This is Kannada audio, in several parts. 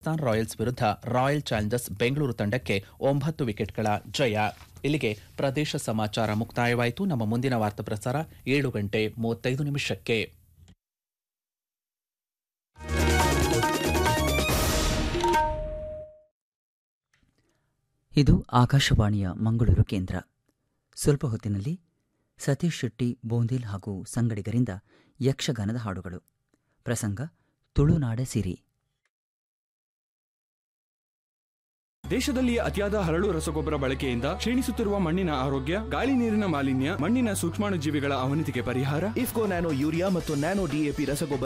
ರಾಜಸ್ಥಾನ್ ರಾಯಲ್ಸ್ ವಿರುದ್ಧ ರಾಯಲ್ ಚಾಲೆಂಜರ್ಸ್ ಬೆಂಗಳೂರು ತಂಡಕ್ಕೆ ಒಂಬತ್ತು ವಿಕೆಟ್ಗಳ ಜಯ ಇಲ್ಲಿಗೆ ಪ್ರದೇಶ ಸಮಾಚಾರ ಮುಕ್ತಾಯವಾಯಿತು ನಮ್ಮ ಮುಂದಿನ ವಾರ್ತಾ ಪ್ರಸಾರ ಏಳು ಗಂಟೆ ಮೂವತ್ತೈದು ನಿಮಿಷಕ್ಕೆ ಇದು ಆಕಾಶವಾಣಿಯ ಮಂಗಳೂರು ಕೇಂದ್ರ ಸ್ವಲ್ಪ ಹೊತ್ತಿನಲ್ಲಿ ಸತೀಶ್ ಶೆಟ್ಟಿ ಬೋಂದಿಲ್ ಹಾಗೂ ಸಂಗಡಿಗರಿಂದ ಯಕ್ಷಗಾನದ ಹಾಡುಗಳು ಪ್ರಸಂಗ ತುಳುನಾಡ ಸಿರಿ ದೇಶದಲ್ಲಿ ಅತಿಯಾದ ಹರಳು ರಸಗೊಬ್ಬರ ಬಳಕೆಯಿಂದ ಕ್ಷೀಣಿಸುತ್ತಿರುವ ಮಣ್ಣಿನ ಆರೋಗ್ಯ ಗಾಳಿ ನೀರಿನ ಮಾಲಿನ್ಯ ಮಣ್ಣಿನ ಸೂಕ್ಷ್ಮಾಣುಜೀವಿಗಳ ಅವನತಿಗೆ ಪರಿಹಾರ ಇಫ್ಕೋ ನ್ಯಾನೋ ಯೂರಿಯಾ ಮತ್ತು ನ್ಯಾನೋ ಡಿಎಪಿ ರಸಗೊಬ್ಬರ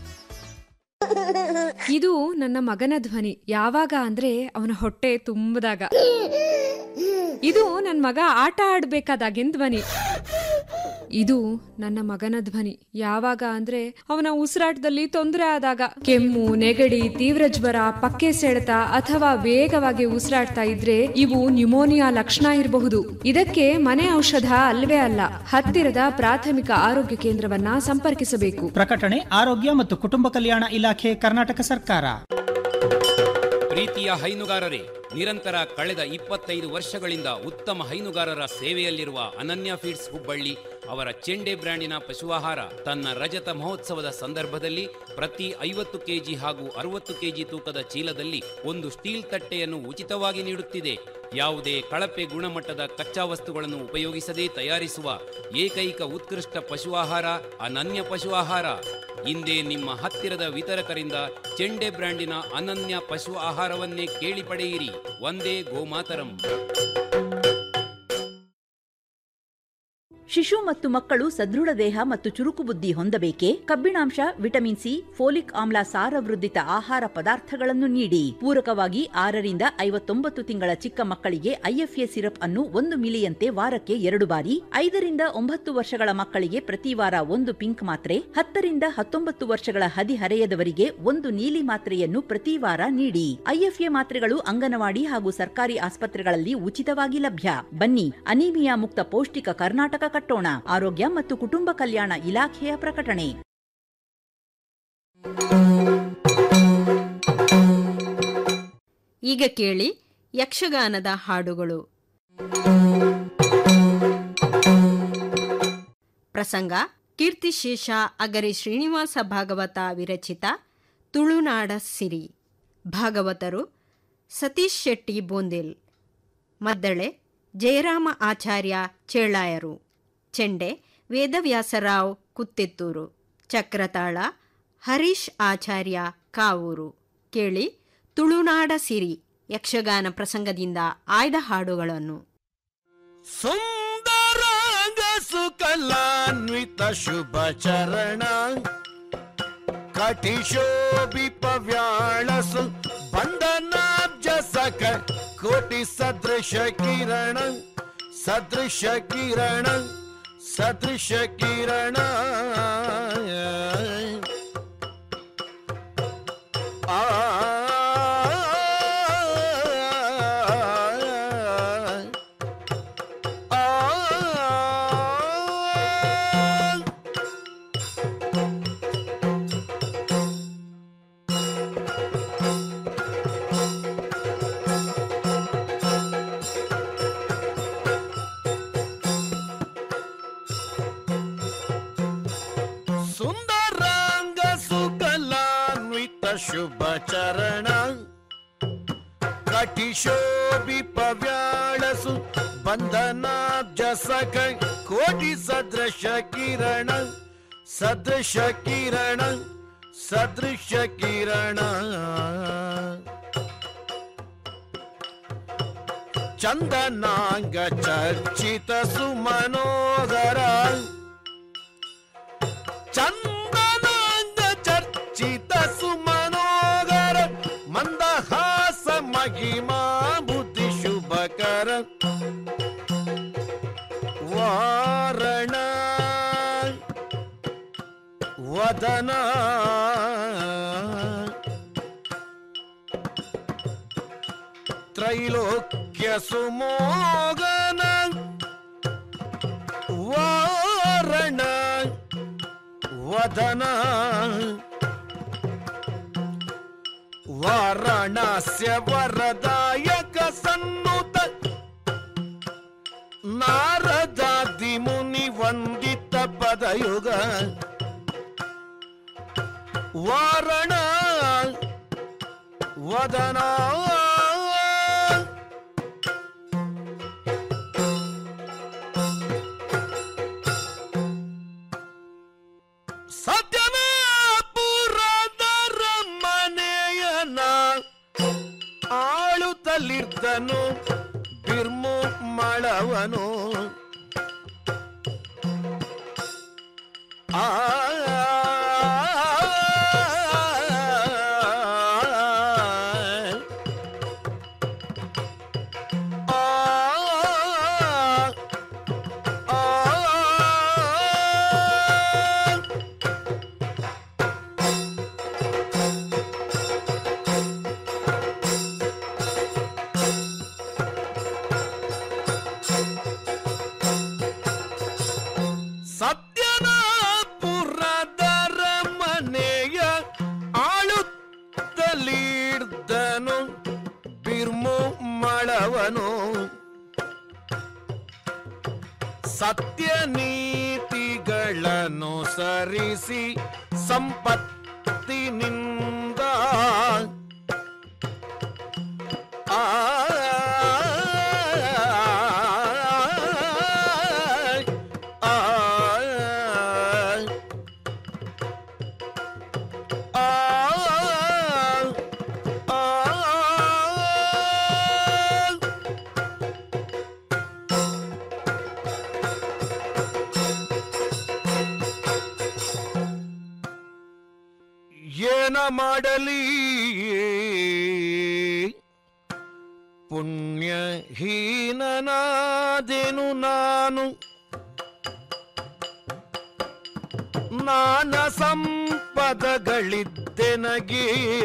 ಇದು ನನ್ನ ಮಗನ ಧ್ವನಿ ಯಾವಾಗ ಅಂದ್ರೆ ಅವನ ಹೊಟ್ಟೆ ತುಂಬದಾಗ ಇದು ನನ್ನ ಮಗ ಆಟ ಆಡ್ಬೇಕಾದಾಗಿನ ಧ್ವನಿ ಇದು ನನ್ನ ಮಗನ ಧ್ವನಿ ಯಾವಾಗ ಅಂದ್ರೆ ಅವನ ಉಸಿರಾಟದಲ್ಲಿ ತೊಂದರೆ ಆದಾಗ ಕೆಮ್ಮು ನೆಗಡಿ ತೀವ್ರ ಜ್ವರ ಪಕ್ಕೆ ಸೆಳೆತ ಅಥವಾ ವೇಗವಾಗಿ ಉಸಿರಾಡ್ತಾ ಇದ್ರೆ ಇವು ನ್ಯುಮೋನಿಯಾ ಲಕ್ಷಣ ಇರಬಹುದು ಇದಕ್ಕೆ ಮನೆ ಔಷಧ ಅಲ್ವೇ ಅಲ್ಲ ಹತ್ತಿರದ ಪ್ರಾಥಮಿಕ ಆರೋಗ್ಯ ಕೇಂದ್ರವನ್ನ ಸಂಪರ್ಕಿಸಬೇಕು ಪ್ರಕಟಣೆ ಆರೋಗ್ಯ ಮತ್ತು ಕುಟುಂಬ ಕಲ್ಯಾಣ ಇಲಾಖೆ ಕರ್ನಾಟಕ ಸರ್ಕಾರ ಪ್ರೀತಿಯ ಹೈನುಗಾರರೇ ನಿರಂತರ ಕಳೆದ ಇಪ್ಪತ್ತೈದು ವರ್ಷಗಳಿಂದ ಉತ್ತಮ ಹೈನುಗಾರರ ಸೇವೆಯಲ್ಲಿರುವ ಅನನ್ಯ ಫೀಡ್ಸ್ ಹುಬ್ಬಳ್ಳಿ ಅವರ ಚೆಂಡೆ ಬ್ರ್ಯಾಂಡಿನ ಪಶುಆಹಾರ ತನ್ನ ರಜತ ಮಹೋತ್ಸವದ ಸಂದರ್ಭದಲ್ಲಿ ಪ್ರತಿ ಐವತ್ತು ಕೆಜಿ ಹಾಗೂ ಅರವತ್ತು ಕೆಜಿ ತೂಕದ ಚೀಲದಲ್ಲಿ ಒಂದು ಸ್ಟೀಲ್ ತಟ್ಟೆಯನ್ನು ಉಚಿತವಾಗಿ ನೀಡುತ್ತಿದೆ ಯಾವುದೇ ಕಳಪೆ ಗುಣಮಟ್ಟದ ಕಚ್ಚಾ ವಸ್ತುಗಳನ್ನು ಉಪಯೋಗಿಸದೇ ತಯಾರಿಸುವ ಏಕೈಕ ಉತ್ಕೃಷ್ಟ ಪಶು ಆಹಾರ ಅನನ್ಯ ಪಶು ಆಹಾರ ಇಂದೇ ನಿಮ್ಮ ಹತ್ತಿರದ ವಿತರಕರಿಂದ ಚೆಂಡೆ ಬ್ರ್ಯಾಂಡಿನ ಅನನ್ಯ ಪಶು ಆಹಾರವನ್ನೇ ಕೇಳಿ ಪಡೆಯಿರಿ ಒಂದೇ ಗೋಮಾತರಂ ಶಿಶು ಮತ್ತು ಮಕ್ಕಳು ಸದೃಢ ದೇಹ ಮತ್ತು ಚುರುಕು ಬುದ್ಧಿ ಹೊಂದಬೇಕೆ ಕಬ್ಬಿಣಾಂಶ ವಿಟಮಿನ್ ಸಿ ಫೋಲಿಕ್ ಆಮ್ಲ ಸಾರವೃದ್ಧಿತ ಆಹಾರ ಪದಾರ್ಥಗಳನ್ನು ನೀಡಿ ಪೂರಕವಾಗಿ ಆರರಿಂದ ಐವತ್ತೊಂಬತ್ತು ತಿಂಗಳ ಚಿಕ್ಕ ಮಕ್ಕಳಿಗೆ ಐಎಫ್ಎ ಸಿರಪ್ ಅನ್ನು ಒಂದು ಮಿಲಿಯಂತೆ ವಾರಕ್ಕೆ ಎರಡು ಬಾರಿ ಐದರಿಂದ ಒಂಬತ್ತು ವರ್ಷಗಳ ಮಕ್ಕಳಿಗೆ ಪ್ರತಿ ವಾರ ಒಂದು ಪಿಂಕ್ ಮಾತ್ರೆ ಹತ್ತರಿಂದ ಹತ್ತೊಂಬತ್ತು ವರ್ಷಗಳ ಹದಿಹರೆಯದವರಿಗೆ ಒಂದು ನೀಲಿ ಮಾತ್ರೆಯನ್ನು ಪ್ರತಿ ವಾರ ನೀಡಿ ಐಎಫ್ಎ ಮಾತ್ರೆಗಳು ಅಂಗನವಾಡಿ ಹಾಗೂ ಸರ್ಕಾರಿ ಆಸ್ಪತ್ರೆಗಳಲ್ಲಿ ಉಚಿತವಾಗಿ ಲಭ್ಯ ಬನ್ನಿ ಅನೀಮಿಯಾ ಮುಕ್ತ ಪೌಷ್ಟಿಕ ಕರ್ನಾಟಕ ಕಟ್ಟೋಣ ಆರೋಗ್ಯ ಮತ್ತು ಕುಟುಂಬ ಕಲ್ಯಾಣ ಇಲಾಖೆಯ ಪ್ರಕಟಣೆ ಈಗ ಕೇಳಿ ಯಕ್ಷಗಾನದ ಹಾಡುಗಳು ಪ್ರಸಂಗ ಕೀರ್ತಿಶೇಷ ಅಗರಿ ಶ್ರೀನಿವಾಸ ಭಾಗವತ ವಿರಚಿತ ತುಳುನಾಡ ಸಿರಿ ಭಾಗವತರು ಸತೀಶ್ ಶೆಟ್ಟಿ ಬೋಂದಿಲ್ ಮದ್ದಳೆ ಜಯರಾಮ ಆಚಾರ್ಯ ಚೇಳಾಯರು ಚೆಂಡೆ ವೇದವ್ಯಾಸರಾವ್ ಕುತ್ತಿತ್ತೂರು ಚಕ್ರತಾಳ ಹರೀಶ್ ಆಚಾರ್ಯ ಕಾವೂರು ಕೇಳಿ ತುಳುನಾಡ ಸಿರಿ ಯಕ್ಷಗಾನ ಪ್ರಸಂಗದಿಂದ ಆಯ್ದ ಹಾಡುಗಳನ್ನು ಸುಂದರಾಂಗ ಸುಕಲಾನ್ವಿತ ಶುಭ ಚರಣ ಕಟಿಶೋಭಿಪ ವ್ಯಾಳಸು ಬಂಧನಾಬ್ಜ ಸಕ ಕೋಟಿ ಸದೃಶ ಕಿರಣ ಸದೃಶ ಕಿರಣ ಸದೃಶ ಕಿರಣ ಆ ಸುಂದರಾಂಗ ಸುಕಲಾನ್ವಿತ ಶುಭ ಚರಣ ಕಟಿಶೋಭಿಪ ವ್ಯಾಳಸು ಬಂಧನಾಬ್ಜ ಸಕ ಕೋಟಿ ಸದೃಶ ಕಿರಣ ಸದೃಶ ಕಿರಣ ಸದೃಶ ಕಿರಣ ಚಂದನಾಂಗ ಚರ್ಚಿತ ಸುಮನೋದರ ಚಂದನಾಂಗ ಚರ್ಚಿತ ಸುಮನೋಗರ ಮಂದಹಾಸ ಮಹಿಮಾ ಬುದ್ಧಿ ಶುಭಕರ ವಾರಣ ವದನ ತ್ರೈಲೋಕ್ಯ ಸುಮೋಗನ ವಾರಣ ವದನ ವಾರಣಾಸ್ಯ ವರದಾಯಕ ಸನ್ನುತ ನಾರದಾದಿ ಮುನಿ ವಂದಿತ ಪದಯುಗ ವಾರಣ ವದನ ಸತ್ಯನ ಪುರದರ ಮನೆಯನ ಆಳುತ್ತಲಿದ್ದನು ಬಿರ್ಮು ಮಳವನು ಆ ಸತ್ಯನ ಪುರದರ ಮನೆಯ ಆಳುತ್ತಲಿಡ್ದನು ಬಿರ್ಮು ಮಳವನು ಸತ್ಯ ನೀತಿಗಳನ್ನು ಸರಿಸಿ ಸಂಪತ್ತಿನಿಂದ ಆ ಆ ಏನ ಮಾಡಲಿ ಪುಣ್ಯಹೀನನಾದೆನು ನಾನು ನಾನ ಸಂಪದಗಳಿದ್ದೆನಗೆ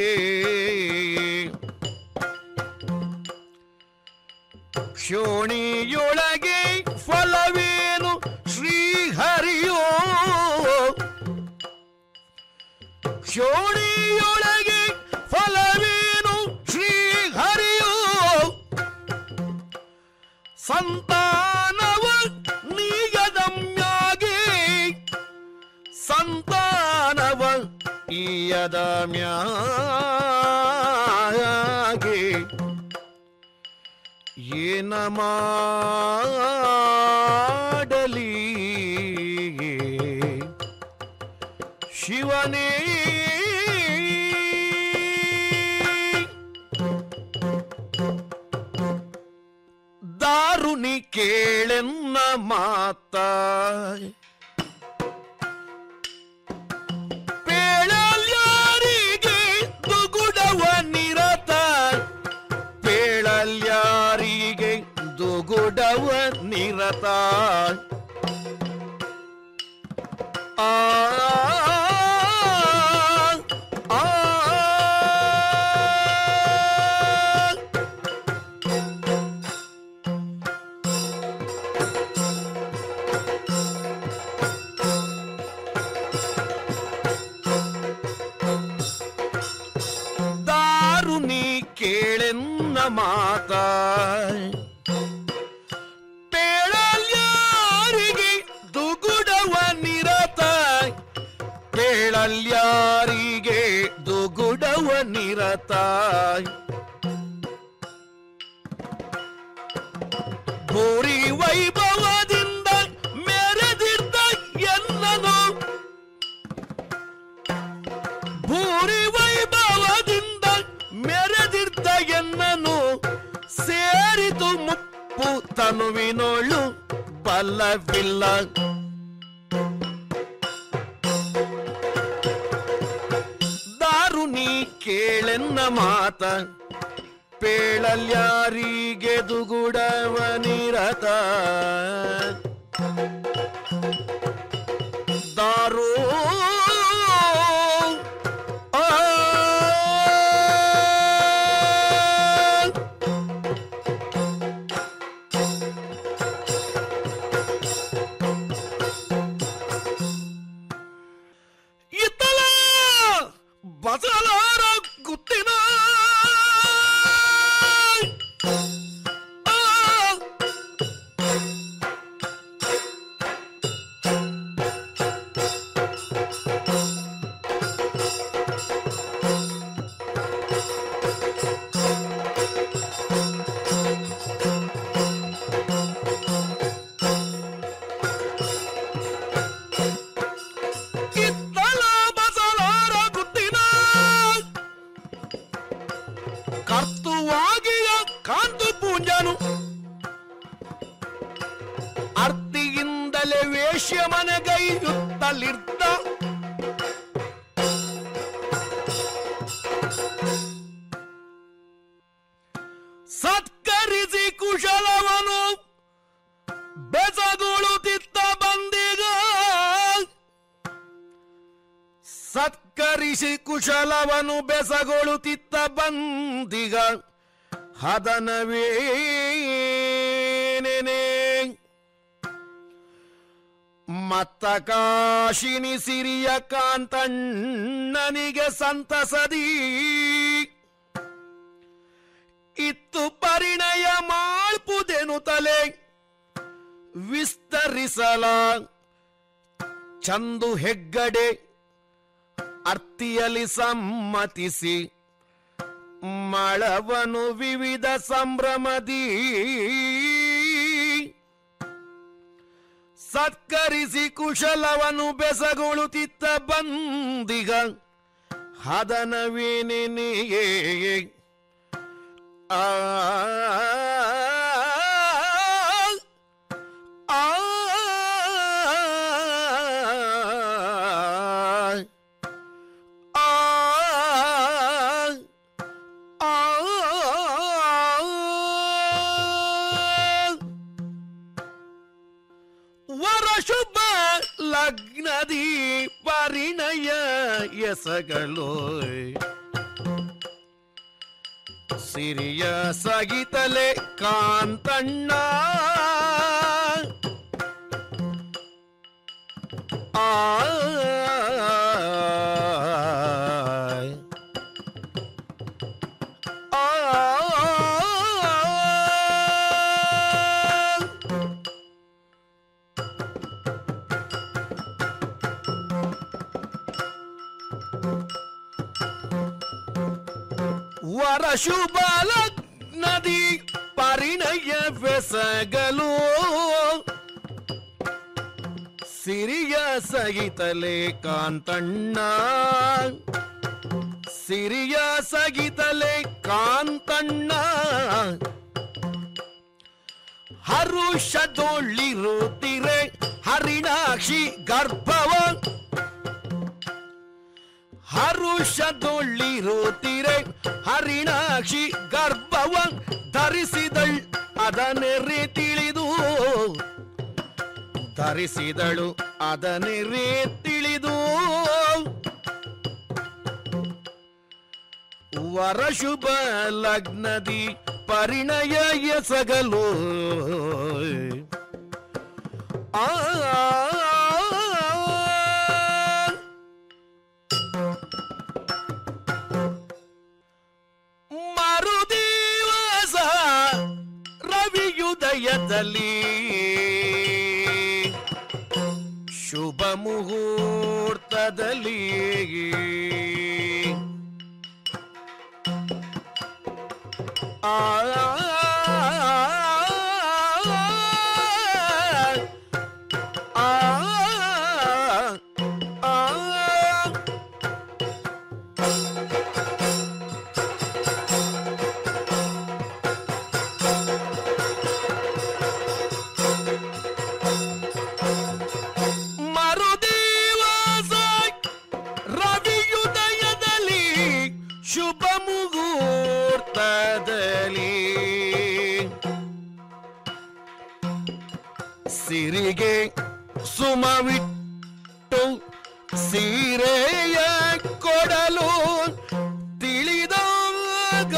ಕ್ಷೋಣಿಯೊಳಗೆ ಫಲವೇನು ಶ್ರೀಹರಿಯೋ ಕ್ಷೋಣಿಯೊಳಗೆ ಫಲವೇನು ಶ್ರೀಹರಿಯೋ ಸಂತಾನವ ನೀಗದಮ್ಯಾಗೆ ಸಂತಾನವ ಈಯದ ಮ್ಯಾಗೆ ಏನ ಮಾಡಲಿ ಶಿವನೇ ದಾರುಣಿ ಕೇಳೆನ್ನ ಮಾತ ಪೇಳಲ್ಯಾರಿಗೆ ದುಗುಡವ ನಿರತ ಪೇಳಲ್ಯಾರಿಗೆ ದುಗುಡವ ನಿರತ ಆ ಆ ದಾರುಣಿ ಕೇಳೆನ್ನ ಮಾತ ಪೇಳಲ್ಯಾರಿಗೆ ದುಗುಡವ ನಿರತ ಪೇಳಲ್ಯಾರಿಗೆ ದುಗುಡವ ನಿರತ ಭೂರಿ ವೈಭವದಿಂದ ಮೆರೆದಿದ್ದ ಎನ್ನನು ಭೂರಿ ವೈಭವದಿಂದ ಮೆರೆದಿದ್ದ ಎನ್ನನು ಸೇರಿತು ಮುಪ್ಪು ತನುವಿನೋಳು ಬಲವಿಲ್ಲ ದಾರುಣಿ ಕೇಳೆನ್ನ ಮಾತ ಪೇಳಲ್ಯಾರಿಗೆ ದುಗುಡವ ನಿರತ ದಾರು ಆ ಇತ್ತಲ ಬದಲಾರ ಗುತ್ತಿನ ಕಿತ್ತಲ ಬಸಲಾರ ಗುತ್ತಿನ ಕರ್ತುವಾಗಿಯ ಕಾಂತು ಪೂಂಜನು ಅರ್ತಿಯಿಂದಲೇ ವೇಶ್ಯ ಮನೆಗೈಯುತ್ತಲಿರ್ತ ಸತ್ಕರಿಸಿ ಕುಶಲವನು ಬೆಸಗುಳುತ್ತಿತ್ತ ಬಂದಿಗ ಸತ್ಕರಿಸಿ ಕುಶಲವನು ಬೆಸಗೊಳುತ್ತಿತ್ತ ಬಂದಿಗ ಹದನವೇನೆನೆ ಮತ್ತ ಕಾಶಿನಿ ಸಿರಿಯ ಕಾಂತಣ್ಣನಿಗೆ ಸಂತಸದಿ ಇತ್ತು ಪರಿಣಯ ಮಾಳ್ಪುದೆನು ತಲೆ ವಿಸ್ತರಿಸಲ ಚಂದು ಹೆಗ್ಗಡೆ ಅರ್ತಿಯಲಿ ಸಮ್ಮತಿಸಿ ಮಳವನು ವಿವಿಧ ಸಂಭ್ರಮದಿ ಸತ್ಕರಿಸಿ ಕುಶಲವನು ಬೆಸಗೊಳುತ್ತಿತ್ತ ಬಂದಿಗ ಹದನವೇನೆನೆಯೇ ಆ ಆ ವರ ಶುಭ ಲಗ್ನದಿ ಪರಿಣಯ ಎಸಗಲು ಸಿರಿಯ ಸಗಿತಲೆ ಕಾಂತಣ್ಣ ಆಯ್. ಆಯ್. ವರ ಶುಭ ಲಗ್ನದಿ ಪರಿಣಯ ಬೆಸಗಲು ಸಿರಿಯ ಸಗಿತಲೆ ಕಾಂತಣ್ಣ ಸಿರಿಯ ಸಗಿತಲೆ ಕಾಂತಣ್ಣ ಹರುಷದೊಳ್ಳಿರುತ್ತಿರೆ ಹರಿಣಾಕ್ಷಿ ಗರ್ಭವ ಹರುಷದೊಳ್ಳಿರುತ್ತಿರೆ ಹರಿಣಾಕ್ಷಿ ಗರ್ಭವ ಧರಿಸಿದಳ್ ಅದನೆರೆ ತಿಳಿದು ಧರಿಸಿದಳು ಅದನೆರೆ ತಿಳಿದು ವರ ಶುಭ ಲಗ್ನದಿ ಪರಿಣಯ ಎಸಗಲು ಆ ಮರುದಿವಸ ರವಿಯುದಯದಲ್ಲಿ ಶುಭ ಮುಹೂರ್ತದಲ್ಲಿ ಆ ಆ ಆ ಮರುದಿವಸ ರವಿಯುದಯದಲ್ಲಿ ಶುಭ ಮುಹೂರ್ತದಲ್ಲಿ ಸಿರಿಗೆ ಸುಮವಿಟ್ಟು ಸೀರೆಯ ಕೊಡಲು ತಿಳಿದಾಗ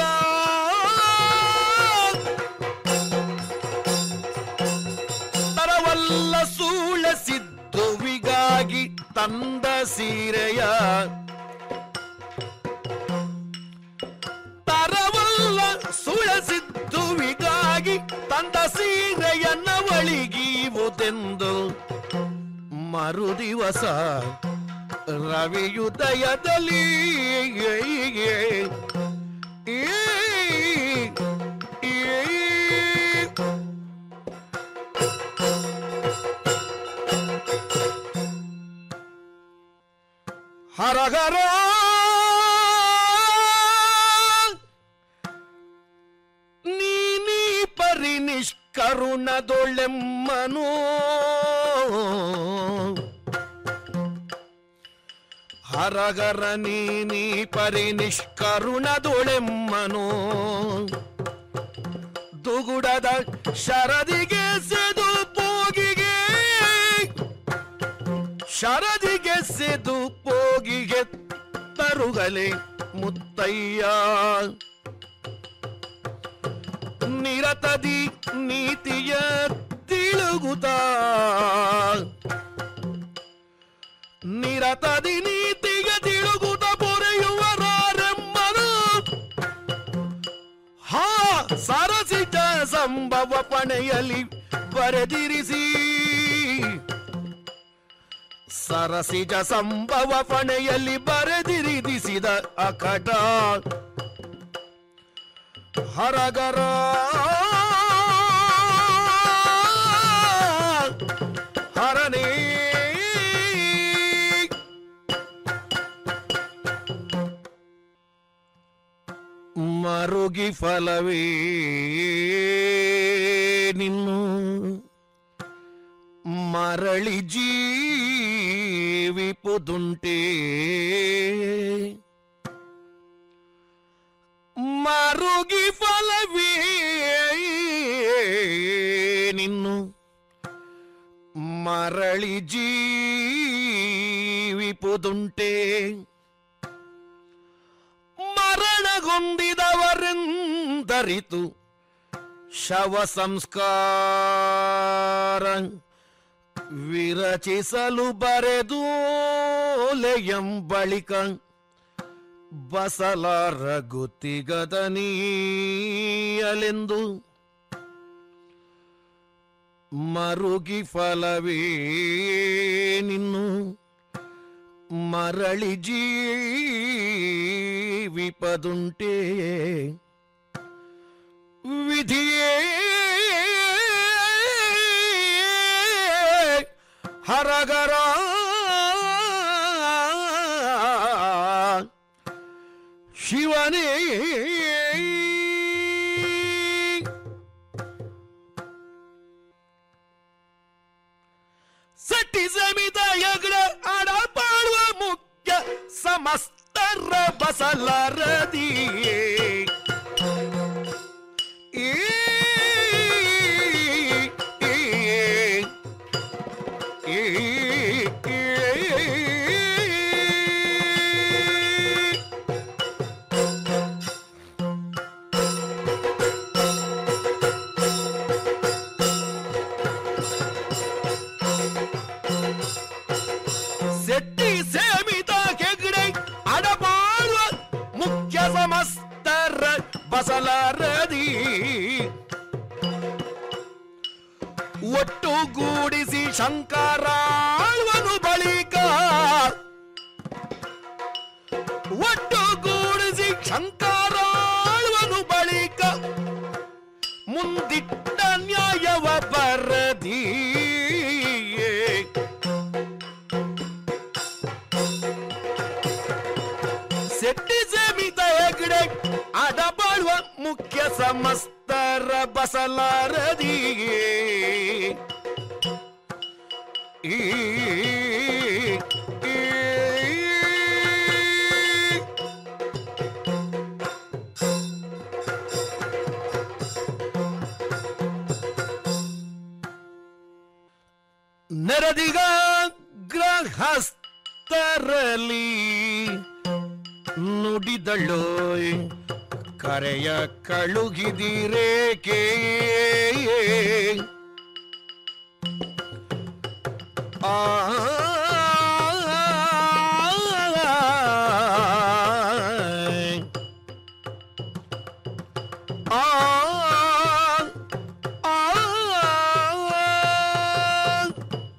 ತರವಲ್ಲ ಸೂಳ ಸಿದ್ಧುವಿಗಾಗಿ ತಂದ ಸೀರೆಯ ತರವಲ್ಲ ಸುಳ ಸಿದ್ಧುವಿಗಾಗಿ ತಂದ ಸೀರೆಯ ನವಳಿಗೀವುದೆಂದು ಮರುದಿವಸ ರವಿಯುದಯದಲ್ಲಿ ಹರಹರ ನೀನೀ ಪರಿ ನಿಷ್ಕರುಣದೊಳೆಮ್ಮನು ಹರಗರ ನೀನೀ ಪರಿ ನಿಷ್ಕರುಣದೊಳೆಮ್ಮನು ದುಗುಡದ ಶರದಿಗೆ ಸೆದು ಪೋಗಿಗೆ ಶರದಿಗೆ ಸೆದು ಪೋಗಿಗೆ ತರುಗಲೆ ಮುತ್ತಯ್ಯ ನಿರತದಿ ನೀತಿಯ ತಿಳುಗುತ್ತ ನಿರತದಿ ನೀತಿಯ ತಿಳುಗುತ್ತ ಪೊರೆಯುವರಾರೆಂಬನು ಹಾ ಸರಸಿತ ಸಂಭವ ಪಣೆಯಲ್ಲಿ ಬರೆದಿರಿಸಿ ಸರಸಿಜ ಸಂಭವ ಪಣೆಯಲ್ಲಿ ಬರೆದಿರಿದಿಸಿದ ಅಕಟ ಹರಗರ ಹರನೇ ಮರುಗಿ ಫಲವೇ ನಿನ್ನು ಮರಳಿ ಜೀವಿಪುದುಂಟೇ ಮರುಗಿ ಫಲವೇ ನಿನ್ನು ಮರಳಿ ಜೀವಿಪುದುಂಟೇ ಮರಣಗೊಂಡಿದವರೆಂದರಿತು ಶವ ಸಂಸ್ಕಾರ ವಿರಚಿಸಲು ಬರೆದು ಬಳಿಕ ಬಸಲಾರ ಗುತ್ತಿಗದನೀಯಲೆಂದು ಮರುಗಿ ಫಲವೇ ನಿನ್ನು ಮರಳಿ ಜೀವಿಪದುಂಟೇ ವಿಧಿಯೇ ಹರಗರ ಶಿವನೇ ಸಟ್ಟಿ ಸಮಿತ ಯಗಳ ಆಡಪಾಡುವ ಮುಖ್ಯ ಸಮಸ್ತರ ಬಸಲರದಿ ಈ ಈ ಸೆಟ್ಟಿ ಸೇಮಿತ ಹೆಗ್ಡೆ ಅಡಪಾಡುವ ಮುಖ್ಯ ಸಮಸ್ತರ ಬಸಲರದಿ ಒಟ್ಟುಗೂಡಿಸಿ ಶಂಕರಾಳ್ವನು ಬಳಿಕ ಒಟ್ಟುಗೂಡಿಸಿ ಶಂಕರಾಳ್ವನು ಬಳಿಕ ಮುಂದಿಟ್ಟ ನ್ಯಾಯವ ಬರದಿ ಸೆಟ್ಟಿ ಸಮಿತ ಹೆಗ್ಡೆ ಅಡಬಾಳುವ ಮುಖ್ಯ ಸಮಸ್ತರ ಬಸಲಾರದಿ ಈ ಈ- ನೆರದಿಗ ಗ್ರಹಸ್ಥರಲಿ ನುಡಿದಳ್ಳೋಯ್ ಕರೆಯ ಕಳುಗಿದಿರೇಕೆ ಆ ಆ ಆ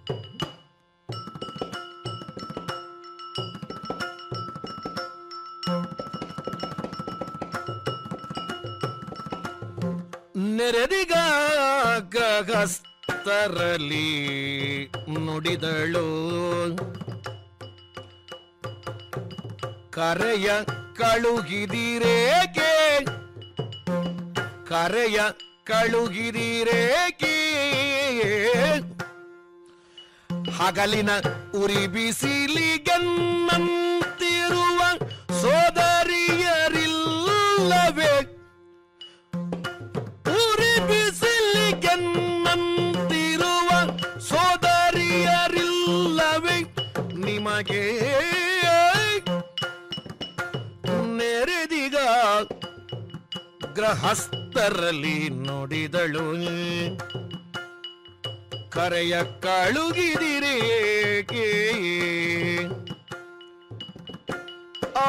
ನೆರೆದಿಗ ಗಗಸ್ತರಲಿ ನುಡಿದಳು ಕರೆಯ ಕಳುಹಿದಿರೇಕೆ ಕರೆಯ ಕಳುಹಿದಿರೇಕೆ ಹಗಲಿನ ಉರಿ ಬಿಸಿಲಿಗೆನ್ನಂತಿರುವ ಸೋದರಿಯರಿಲ್ಲವೇ ಉರಿ ಬಿಸಿಲಿಗೆನ್ನಂತಿರುವ ಸೋದರಿಯರಿಲ್ಲವೇ ನಿಮಗೆ ನೆರೆದಿಗ ಗೃಹಸ್ಥರಲ್ಲಿ ನುಡಿದಳು ಕರೆಯ ಕಳುಗಿದಿರೇಕೆ ಆ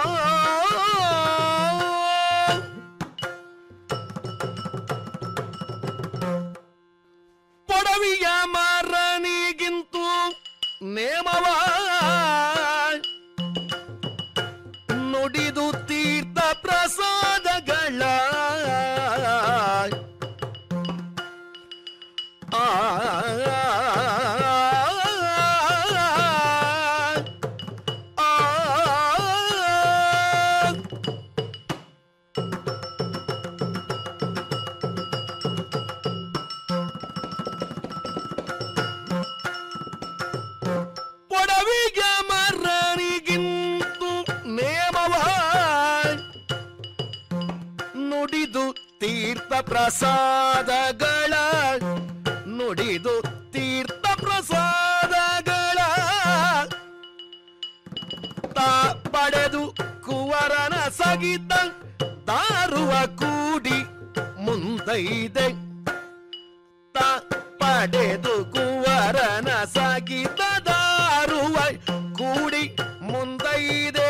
ಪೊಡವಿಯ ಮಾರನಿಗಿಂತೂ ನೇಮವ ನುಡಿದು ತೀರ್ಥ ಪ್ರಸಾದಗಳ ಆ ಪೊಡವಿಗೆ ಮರನಿಗಿಂತು ನೇಮವ ನುಡಿದು ತೀರ್ಥ ಪ್ರಸಾದಗಳ ನುಡಿದು ತೀರ್ಥ ಪ್ರಸಾದಗಳ ತಾ ಪಡೆದು ಕುವರನ ಸಗಿತ ದಾರುವ ಕೂಡಿ ಮುಂದೈದೆ ತ ಪಡೆದು ಕುವರನ ಸಗಿತ ದಾರುವ ಕೂಡಿ ಮುಂದೈದೆ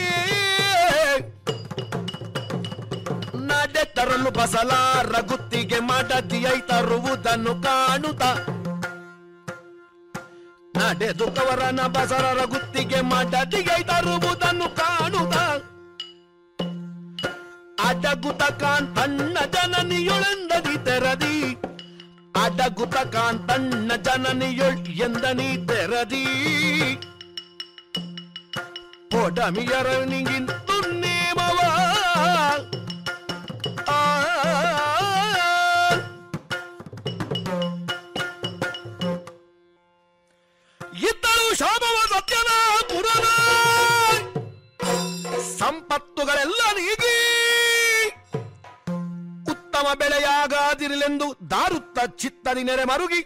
ನಡೆ ತರಲು ಬಸಲಾರ ಗುತ್ತಿಗೆ ಮಡದಿಯೈ ತರುವುದನ್ನು ಕಾಣುತ್ತ ನಡೆದು ಕವರನ ಬಸರರ ಗುತ್ತಿಗೆ ಮಡದಿಯೈ ತರುವುದನ್ನು ಕಾಣುತ್ತ ಅಡಗುತ ಕಾಂತಣ್ಣ ಜನನಿಯೊಳೆಂದದಿ ತೆರದಿ ಅಡಗುತ ಕಾಂತಣ್ಣ ಜನನಿಯೊಳ್ ಎಂದನಿ ತೆರದಿ ಪೊಡಮಿಯರನಿಗಿಂತು ನೇಮವ ಆ ಇದ್ದಳು ಶಾಮವ ಸತ್ಯನ ಪುರನ ಸಂಪತ್ತುಗಳೆಲ್ಲ ನೀಗಿ ಉತ್ತಮ ಬೆಳೆಯಾಗಾದಿರಲೆಂದು ದಾರುತ್ತ ಚಿತ್ತದಿ ನೆರೆ ಮರುಗಿ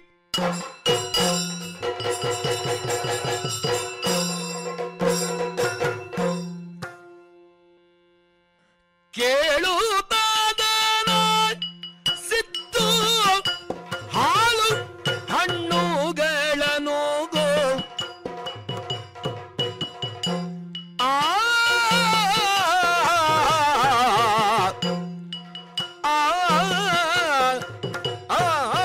ಕೇಳುತ್ತಾದನ ಸಿದ್ದು ಹಾಲು ಹಣ್ಣುಗಳನ್ನು ಗೋ ಆ ಆ ಆ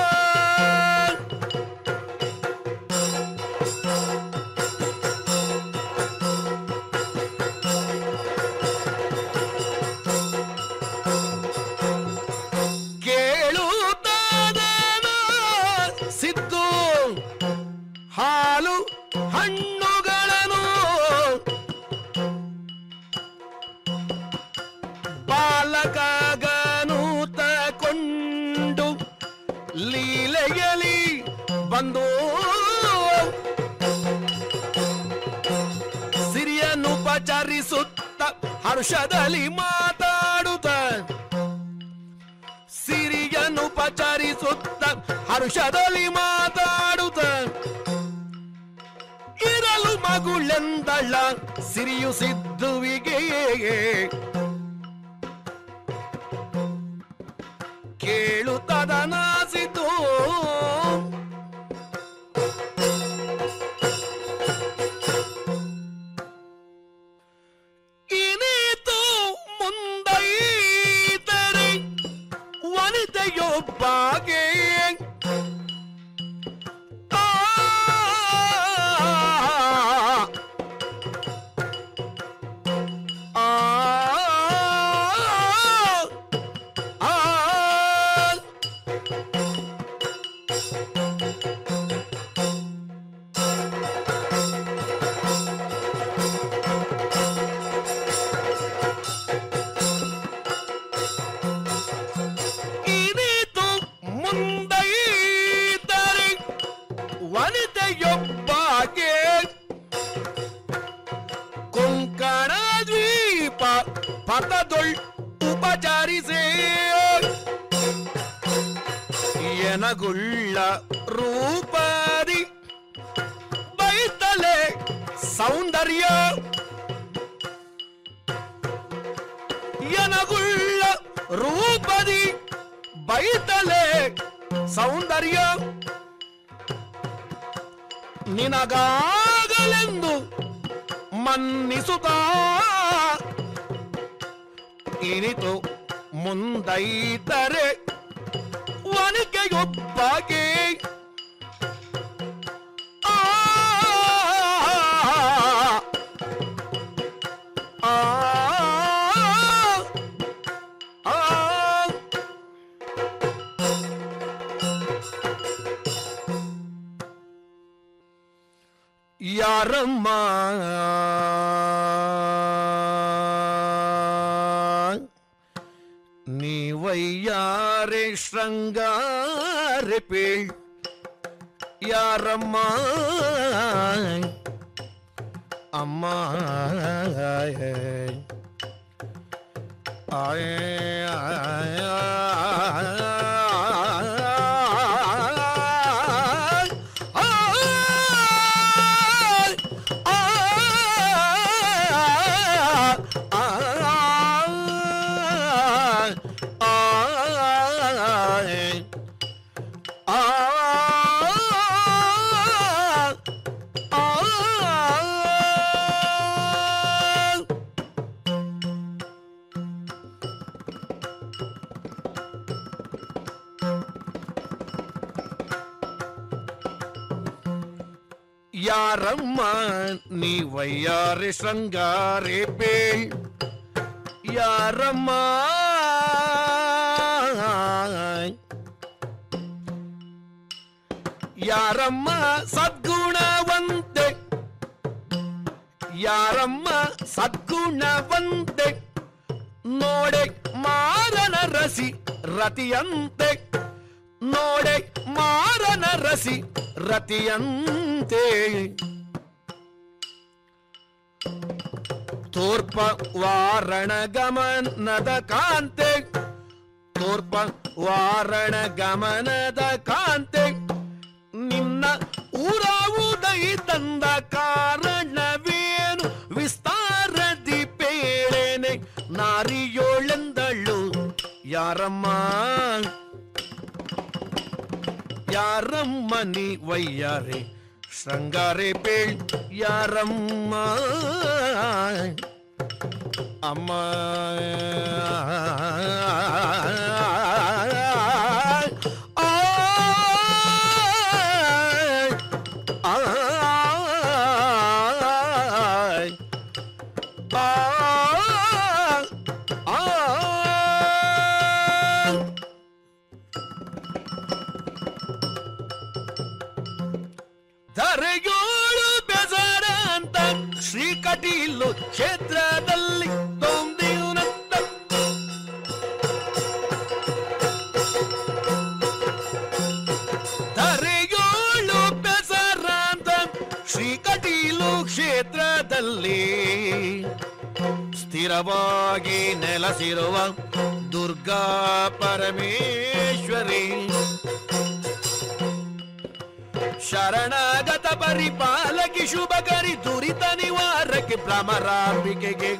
ಕೇಳುತ್ತಾದನ ಸಿದ್ದು ಹಾಲು ಹಣ್ಣುಗಳನ್ನು ಬಾಲಕಗನು ತಕೊಂಡು ಲೀಲೆಯಲಿ ಬಂದು ಸಿರಿಯನ್ನು ಪಚರಿಸುತ್ತ ಹರ್ಷದಲ್ಲಿ ಮಾತಾಡುತ್ತ ಸಿರಿಯನ್ನು ಪಚರಿಸುತ್ತ ಹರ್ಷದಲ್ಲಿ ಮಾತಾಡುತ್ತ ಇರಲು ಮಗುಳೆಂದಳ ಸಿರಿಯು ಸಿದ್ದುವಿಗೆ ಕೇಳುತ್ತದನಾಸಿತು ಇನೀತು ಮುಂದೈತರೆ ವನಿತೆಯೊಬ್ಬಾಗೆ ಆ ಆ ಆ ಎನಗುಳ್ಳ ರೂಪದಿ ಬೈತಲೆ ಸೌಂದರ್ಯ ಎನಗುಳ್ಳ ರೂಪದಿ ಬೈತಲೆ ಸೌಂದರ್ಯ ನಿನಗಾಗಲೆಂದು ಮನ್ನಿಸುತ್ತ ಇನಿತು ಮುಂದೈತರೆ ವನಿಕೆಯೊಬ್ಬಗೆ ಆ ಆ ಆ ಯಾರಮ್ಮ ನೀವಯ್ಯಾರೆ ಶೃಂಗಾರೆ ಪೇಳ್ ಯಾರಮ್ಮ ಅಮ್ಮ ಯಾರಮ್ಮ ನೀವಯ್ಯಾರೆ ಶೃಂಗಾರೆ ಬೇಳ್ ಯಾರಮ್ಮ ಯಾರಮ್ಮ ಸದ್ಗುಣವಂತೆ ಯಾರಮ್ಮ ಸದ್ಗುಣವಂತೆ ನೋಡೆ ಮಾರನ ರಸಿ ರತಿಯಂತೆ ನೋಡೆ ಮಾರನ ರಸಿ ರತಿಯಂತೆ ತೋರ್ಪ ವಾರಣ ಗಮನದ ಕಾಂತೆ ತೋರ್ಪ ವಾರಣ ಗಮನದ ಕಾಂತೆ ನಿನ್ನ ಊರಾವುದೈ ತಂದ ಕಾರಣವೇನು ವಿಸ್ತಾರದಿ ಪೇಳೇನೆ ನಾರಿಯೋಳೆಂದಳು ಯಾರಮ್ಮ ಯಾರಮ್ಮ ನೀ ವಯ್ಯಾರೆ ಶೃಂಗಾರೆ ಪೇಳ್ ಯಾರಮ್ಮ ಅಮ್ಮ ಆ, ಆ, ಆ, ಆ. ಧರೆಯೋಳು ಬೆಸರ ಅಂತ ಶ್ರೀಕಟೀಲು ಕ್ಷೇತ್ರದಲ್ಲಿ ತೊಂದಿಯುನಂತ ಧರೆಯೋಳು ಬೆಸರ ಅಂತ ಶ್ರೀಕಟೀಲು ಕ್ಷೇತ್ರದಲ್ಲಿ ಸ್ಥಿರವಾಗಿ ನೆಲೆಸಿರುವ ದುರ್ಗಾ ಪರಮೇಶ್ವರಿ ಶರಣಾಗತ ಪರಿಪಾಲಕಿ ಶುಭಕರಿ ದುರಿತ ನಿವಾರಕಿ ಭ್ರಮರಾಂಬಿಕೆಗೆ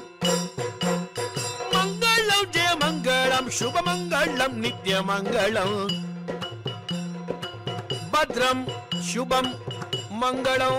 ಮಂಗಳಂ ಜಯ ಮಂಗಳಂ ಶುಭ ಮಂಗಳಂ ನಿತ್ಯ ಮಂಗಳಂ ಭದ್ರಂ ಶುಭಂ ಮಂಗಳಂ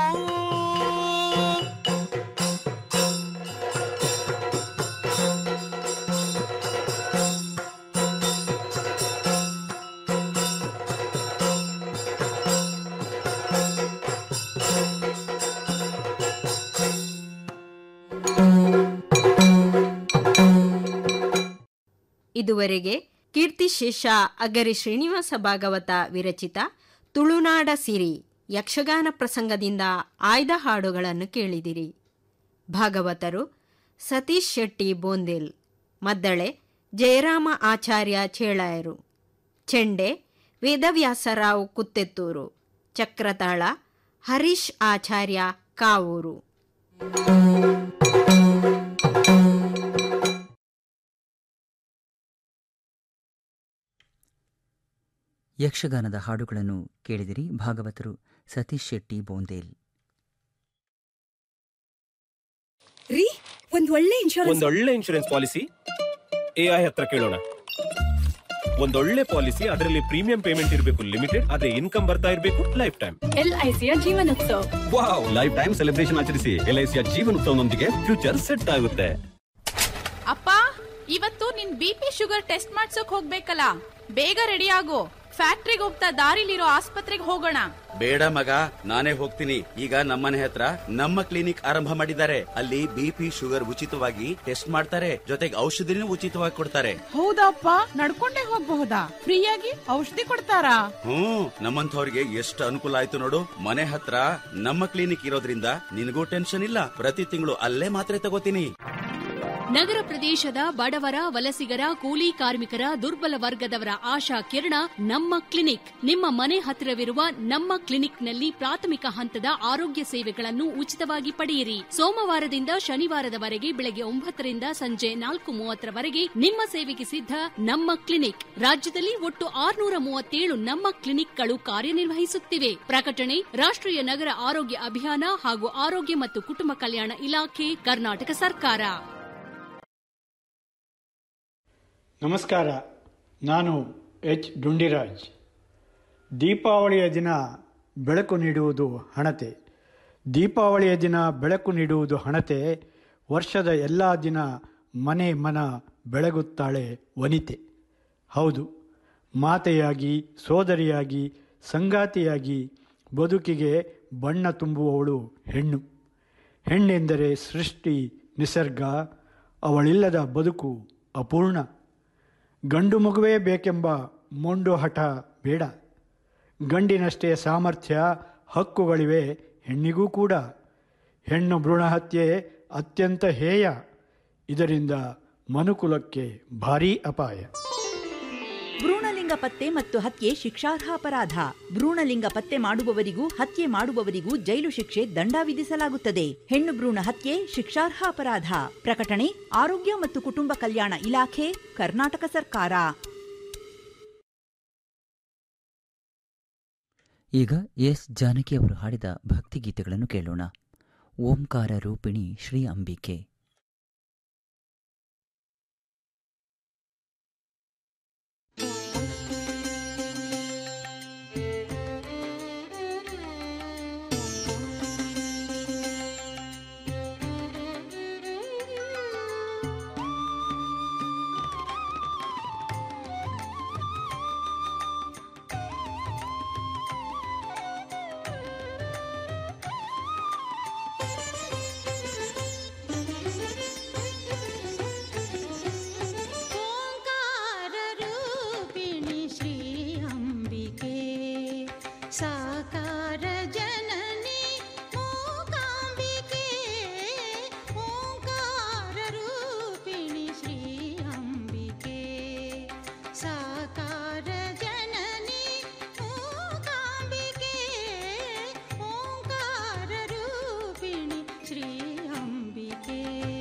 ಇದುವರೆಗೆ ಕೀರ್ತಿಶೇಷ ಅಗರಿ ಶ್ರೀನಿವಾಸ ಭಾಗವತ ವಿರಚಿತ ತುಳುನಾಡ ಸಿರಿ ಯಕ್ಷಗಾನ ಪ್ರಸಂಗದಿಂದ ಆಯ್ದ ಹಾಡುಗಳನ್ನು ಕೇಳಿದಿರಿ ಭಾಗವತರು ಸತೀಶ್ ಶೆಟ್ಟಿ ಬೋಂದಿಲ್ ಮದ್ದಳೆ ಜಯರಾಮ ಆಚಾರ್ಯ ಚೇಳಾಯರು ಚೆಂಡೆ ವೇದವ್ಯಾಸರಾವ್ ಕುತ್ತೆತ್ತೂರು ಚಕ್ರತಾಳ ಹರೀಶ್ ಆಚಾರ್ಯ ಕಾವೂರು ಯಕ್ಷಗಾನದ ಹಾಡುಗಳನ್ನು ಕೇಳಿದಿರಿ ಭಾಗವತರು ಸತೀಶ್ ಶೆಟ್ಟಿ ಬೋಂದೇಲ್ ರೀ ಒಂದ್ ಒಳ್ಳೆ ಇನ್ಶೂರೆನ್ಸ್ ಒಂದೊಳ್ಳೆ ಇನ್ಶೂರೆನ್ಸ್ ಪಾಲಿಸಿ ಎಐ ಹತ್ರ ಕೇಳೋಣ ಒಂದೊಳ್ಳೆ ಪಾಲಿಸಿ ಅದರಲ್ಲಿ ಪ್ರೀಮಿಯಂ ಪೇಮೆಂಟ್ ಇರಬೇಕು ಲಿಮಿಟೆಡ್ ಅದೇ ಇನ್ಕಮ್ ಬರ್ತಾ ಇರಬೇಕು ಲೈಫ್ ಟೈಮ್ ಎಲ್ಐಸಿಯ ಜೀವನೋತ್ಸವ ವಾವ್ ಲೈಫ್ ಟೈಮ್ ಸೆಲೆಬ್ರೇಷನ್ ಆಚರಿಸಿ ಎಲ್ಐಸಿಯ ಜೀವನೋತ್ಸವನೊಂದಿಗೆ ಫ್ಯೂಚರ್ ಸೆಟ್ ಆಗುತ್ತೆ ಅಪ್ಪ ಇವತ್ತು ನಿನ್ ಬಿ ಪಿ ಶುಗರ್ ಟೆಸ್ಟ್ ಮಾಡ್ಸೋಕ್ ಹೋಗ್ಬೇಕಲ್ಲ ಬೇಗ ರೆಡಿ ಆಗು ಫ್ಯಾಕ್ಟ್ರಿಗೆ ಹೋಗ್ತಾ ದಾರಿಲಿರೋ ಆಸ್ಪತ್ರೆಗೆ ಹೋಗೋಣ ಬೇಡ ಮಗ ನಾನೇ ಹೋಗ್ತೀನಿ ಈಗ ನಮ್ಮನೆ ಹತ್ರ ನಮ್ಮ ಕ್ಲಿನಿಕ್ ಆರಂಭ ಮಾಡಿದ್ದಾರೆ ಅಲ್ಲಿ ಬಿಪಿ ಶುಗರ್ ಉಚಿತವಾಗಿ ಟೆಸ್ಟ್ ಮಾಡ್ತಾರೆ ಜೊತೆಗೆ ಔಷಧಿನೂ ಉಚಿತವಾಗಿ ಕೊಡ್ತಾರೆ ಹೌದಪ್ಪ ನಡ್ಕೊಂಡೇ ಹೋಗ್ಬಹುದಾ ಫ್ರೀಯಾಗಿ ಔಷಧಿ ಕೊಡ್ತಾರಾ ಹ್ಮ್ ನಮ್ಮಂಥವ್ರಿಗೆ ಎಷ್ಟು ಅನುಕೂಲ ಆಯ್ತು ನೋಡು ಮನೆ ಹತ್ರ ನಮ್ಮ ಕ್ಲಿನಿಕ್ ಇರೋದ್ರಿಂದ ನಿನಗೂ ಟೆನ್ಷನ್ ಇಲ್ಲ ಪ್ರತಿ ತಿಂಗಳು ಅಲ್ಲೇ ಮಾತ್ರೆ ತಗೋತೀನಿ ನಗರ ಪ್ರದೇಶದ ಬಡವರ ವಲಸಿಗರ ಕೂಲಿ ಕಾರ್ಮಿಕರ ದುರ್ಬಲ ವರ್ಗದವರ ಆಶಾ ಕಿರಣ ನಮ್ಮ ಕ್ಲಿನಿಕ್ ನಿಮ್ಮ ಮನೆ ಹತ್ತಿರವಿರುವ ನಮ್ಮ ಕ್ಲಿನಿಕ್ನಲ್ಲಿ ಪ್ರಾಥಮಿಕ ಹಂತದ ಆರೋಗ್ಯ ಸೇವೆಗಳನ್ನು ಉಚಿತವಾಗಿ ಪಡೆಯಿರಿ ಸೋಮವಾರದಿಂದ ಶನಿವಾರದವರೆಗೆ ಬೆಳಗ್ಗೆ ಒಂಬತ್ತರಿಂದ ಸಂಜೆ ನಾಲ್ಕು ಮೂವತ್ತರವರೆಗೆ ನಿಮ್ಮ ಸೇವೆಗೆ ಸಿದ್ಧ ನಮ್ಮ ಕ್ಲಿನಿಕ್ ರಾಜ್ಯದಲ್ಲಿ ಒಟ್ಟು ಆರುನೂರ ಮೂವತ್ತೇಳು ನಮ್ಮ ಕ್ಲಿನಿಕ್ಗಳು ಕಾರ್ಯನಿರ್ವಹಿಸುತ್ತಿವೆ ಪ್ರಕಟಣೆ ರಾಷ್ಟ್ರೀಯ ನಗರ ಆರೋಗ್ಯ ಅಭಿಯಾನ ಹಾಗೂ ಆರೋಗ್ಯ ಮತ್ತು ಕುಟುಂಬ ಕಲ್ಯಾಣ ಇಲಾಖೆ ಕರ್ನಾಟಕ ಸರ್ಕಾರ ನಮಸ್ಕಾರ ನಾನು ಎಚ್ ಡುಂಡಿರಾಜ್ ದೀಪಾವಳಿಯ ದಿನ ಬೆಳಕು ನೀಡುವುದು ಹಣತೆ ದೀಪಾವಳಿಯ ದಿನ ಬೆಳಕು ನೀಡುವುದು ಹಣತೆ ವರ್ಷದ ಎಲ್ಲ ದಿನ ಮನೆ ಮನ ಬೆಳಗುತ್ತಾಳೆ ವನಿತೆ ಹೌದು ಮಾತೆಯಾಗಿ ಸೋದರಿಯಾಗಿ ಸಂಗಾತಿಯಾಗಿ ಬದುಕಿಗೆ ಬಣ್ಣ ತುಂಬುವವಳು ಹೆಣ್ಣು ಹೆಣ್ಣೆಂದರೆ ಸೃಷ್ಟಿ ನಿಸರ್ಗ ಅವಳಿಲ್ಲದ ಬದುಕು ಅಪೂರ್ಣ ಗಂಡು ಮಗುವೇ ಬೇಕೆಂಬ ಮೊಂಡು ಹಠ ಬೇಡ ಗಂಡಿನಷ್ಟೇ ಸಾಮರ್ಥ್ಯ ಹಕ್ಕುಗಳಿವೆ ಹೆಣ್ಣಿಗೂ ಕೂಡ ಹೆಣ್ಣು ಭ್ರೂಣ ಹತ್ಯೆ ಅತ್ಯಂತ ಹೇಯ ಇದರಿಂದ ಮನುಕುಲಕ್ಕೆ ಭಾರೀ ಅಪಾಯ ಭ್ರೂಣಲಿಂಗ ಪತ್ತೆ ಮತ್ತು ಹತ್ಯೆ ಶಿಕ್ಷಾರ್ಹ ಅಪರಾಧ ಭ್ರೂಣಲಿಂಗ ಪತ್ತೆ ಮಾಡುವವರಿಗೂ ಹತ್ಯೆ ಮಾಡುವವರಿಗೂ ಜೈಲು ಶಿಕ್ಷೆ ದಂಡ ವಿಧಿಸಲಾಗುತ್ತದೆ ಹೆಣ್ಣು ಭ್ರೂಣ ಹತ್ಯೆ ಶಿಕ್ಷಾರ್ಹ ಅಪರಾಧ ಪ್ರಕಟಣೆ ಆರೋಗ್ಯ ಮತ್ತು ಕುಟುಂಬ ಕಲ್ಯಾಣ ಇಲಾಖೆ ಕರ್ನಾಟಕ ಸರ್ಕಾರ ಈಗ ಎಸ್ ಜಾನಕಿ ಅವರು ಹಾಡಿದ ಭಕ್ತಿಗೀತೆಗಳನ್ನು ಕೇಳೋಣ ಓಂಕಾರ ರೂಪಿಣಿ ಶ್ರೀ ಅಂಬಿಕೆ ಓಂಕಾರ ರೂಪಿಣಿ ಶ್ರೀ ಅಂಬಿಕೆ ಸಾಕಾರ ಜನನಿ ಮೂಕಾಂಬಿಕೆ ಓಂಕಾರ ರೂಪಿಣಿ ಶ್ರೀ ಅಂಬಿಕೆ ಸಾಕಾರ ಜನನಿ ಮೂಕಾಂಬಿಕೆ ಓಂಕಾರ ರೂಪಿಣಿ ಶ್ರೀ ಅಂಬಿಕೆ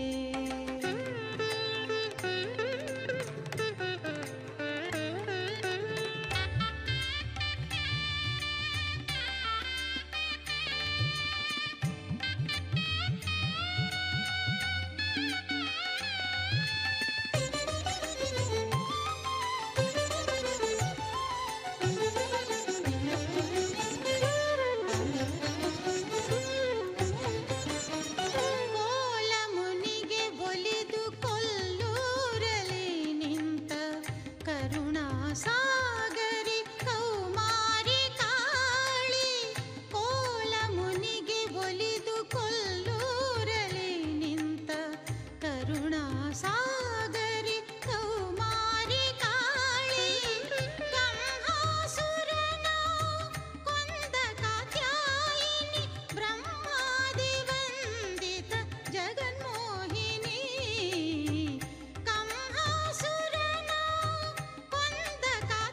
ಕೋಲ ಮುನಿಗೆ ಒಲಿದು ಕೊಲ್ಲೂರಲಿ ನಿಂತ ಕರುಣಾ ಸಾಗರಿ ಕೌಮಾರಿ ಕಾಳಿ ಕೋಲ ಮುನಿಗೆ ಒಲಿದು ಕೊಲ್ಲೂರಲಿ ನಿಂತ ಕರುಣಾ ಸಾಗರಿ ಕೌಮಾರಿ ಕಾಳಿ ಬ್ರಹ್ಮಾಸುರನ ಕೊಂದ ಕಾತ್ಯಾಯಿನಿ ಬ್ರಹ್ಮಾದಿ ವಂದಿತ ಜಗನ್ಮೋಹಿನಿ ಕಂಹಾಸುರನ ಕೊಂದ ಕಾತ್ಯಾಯಿನಿ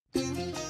ಿ